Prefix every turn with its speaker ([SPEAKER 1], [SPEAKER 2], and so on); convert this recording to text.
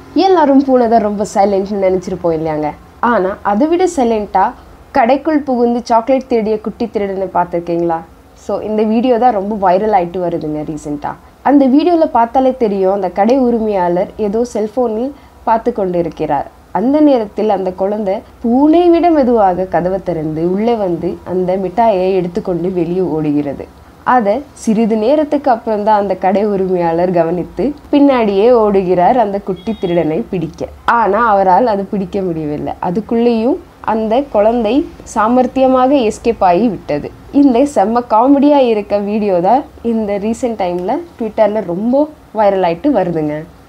[SPEAKER 1] எல்லாரும் பூனை தான் ரொம்ப சைலண்ட்னு நினச்சிருப்போம் இல்லையாங்க ஆனால் அதை விட சைலண்ட்டாக கடைக்குள் புகுந்து சாக்லேட் தேடிய குட்டி திருடனை பார்த்துருக்கீங்களா ஸோ இந்த வீடியோ தான் ரொம்ப வைரல் ஆயிட்டு வருதுங்க ரீசெண்டாக அந்த வீடியோவில் பார்த்தாலே தெரியும் அந்த கடை உரிமையாளர் ஏதோ செல்ஃபோனில் பார்த்து கொண்டு இருக்கிறார் அந்த நேரத்தில் அந்த குழந்தை பூனை விட மெதுவாக கதவை திறந்து உள்ளே வந்து அந்த மிட்டாயை எடுத்துக்கொண்டு வெளியே ஓடுகிறது அதை சிறிது நேரத்துக்கு அப்புறம் தான் அந்த கடை உரிமையாளர் கவனித்து பின்னாடியே ஓடுகிறார் அந்த குட்டி திருடனை பிடிக்க ஆனால் அவரால் அது பிடிக்க முடியவில்லை அதுக்குள்ளேயும் அந்த குழந்தை சாமர்த்தியமாக எஸ்கேப் ஆகி விட்டது இந்த செம்ம காமெடியாக இருக்க வீடியோ தான் இந்த ரீசெண்ட் டைமில் ட்விட்டரில் ரொம்ப வைரல் ஆயிட்டு வருதுங்க